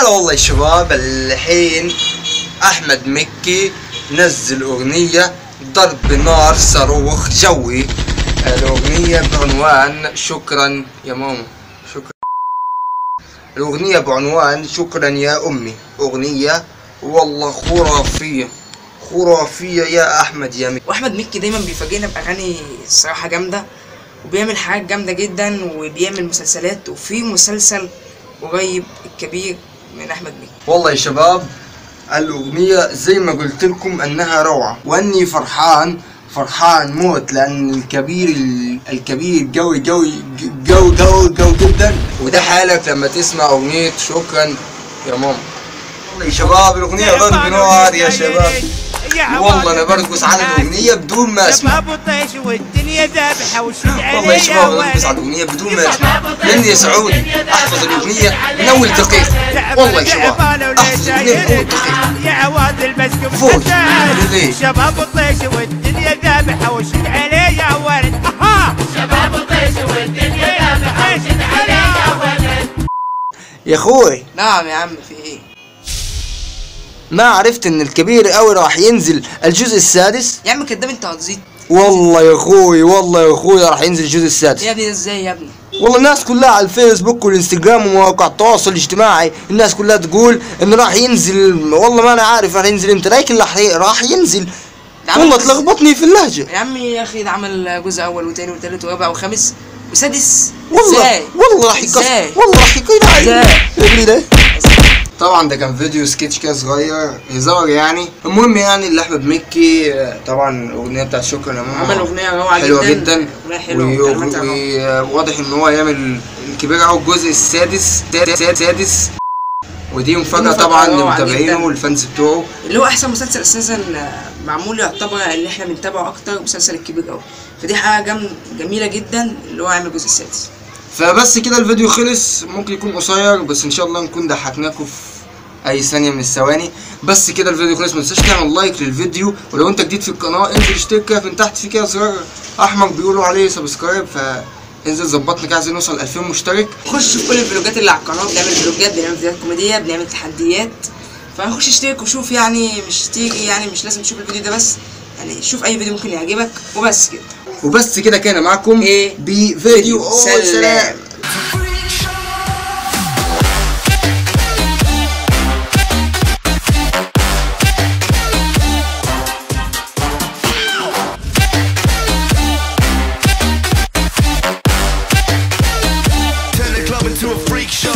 هلا والله يا شباب الحين احمد مكي نزل اغنية ضرب نار صاروخ جوي الاغنية بعنوان شكرا يا ماما شكرا الاغنية بعنوان شكرا يا امي اغنية والله خرافية خرافية يا احمد يا مكي واحمد مكي دايما بيفاجئنا باغاني الصراحه جامده وبيعمل حاجات جامده جدا وبيعمل مسلسلات وفي مسلسل قريب الكبير من احمد مكي والله يا شباب الأغنية زي ما قلت لكم أنها روعة وأني فرحان فرحان موت لأن الكبير الكبير قوي قوي قوي قوي قوي جدا وده حالك لما تسمع أغنية شكرا يا ماما والله يا شباب الأغنية ضرب نار يا شباب والله أنا برقص على الأغنية بدون ما أسمع شباب الطيش والدنيا ذابحه وشد والله يا شباب أنا برقص على الأغنية بدون ما أسمع لأني يا سعود أحفظ الأغنية من أول دقيقة والله يا شباب أحفظ الأغنية من أول دقيقة يا عواد المسك فوز. ليه؟ شباب الطيش والدنيا ذابحه وشد عليه يا ولد اها شباب الطيش والدنيا ذابحه وشد عليه يا ولد يا أخوي نعم يا عم في ايه ما عرفت ان الكبير قوي راح ينزل الجزء السادس يا عم كداب انت هتزيد والله يا اخوي والله يا اخوي راح ينزل الجزء السادس يا ابني ده ازاي يا ابني والله الناس كلها على الفيسبوك والانستجرام ومواقع التواصل الاجتماعي الناس كلها تقول انه راح ينزل والله ما انا عارف راح ينزل امتى لكن راح راح ينزل ده عمل والله جزء- تلخبطني في اللهجه يا عم يا اخي ده عمل جزء اول وتاني وتالت ورابع وخامس وسادس والله ازاي والله راح يكسر ازاي والله راح يكسر ازاي؟ ادري ده طبعا ده كان فيديو سكتش كده صغير هزار يعني المهم يعني اللي احمد مكي آه، طبعا الاغنيه بتاعت شكرا يا ماما عمل اغنيه روعه حلوه جدا جدا اغنيه حلوه وكلماتها روعة. وواضح ان هو يعمل الكبير اهو الجزء السادس سادس سادس ودي مفاجأة مفاجأة طبعا روعة لمتابعينه جدا. والفانز بتوعه اللي هو احسن مسلسل اساسا معمول يعتبر اللي احنا بنتابعه اكتر مسلسل الكبير قوي فدي حاجه جم... جميله جدا اللي هو عامل الجزء السادس فبس كده الفيديو خلص ممكن يكون قصير بس ان شاء الله نكون ضحكناكم في اي ثانية من الثواني بس كده الفيديو خلص ما تنساش تعمل لايك للفيديو ولو انت جديد في القناة انزل اشترك كده من تحت في كده زرار احمر بيقولوا عليه سبسكرايب فانزل ظبطنا كده عايزين نوصل 2000 مشترك خش في كل الفلوجات اللي على القناه بنعمل فلوجات بنعمل فيديوهات كوميديه بنعمل تحديات فخش اشترك وشوف يعني مش تيجي يعني مش لازم تشوف الفيديو ده بس يعني شوف اي فيديو ممكن يعجبك وبس كده وبس كده كان معاكم إيه؟ بفيديو أوه، سلام. سلام Turn the club into a freak show.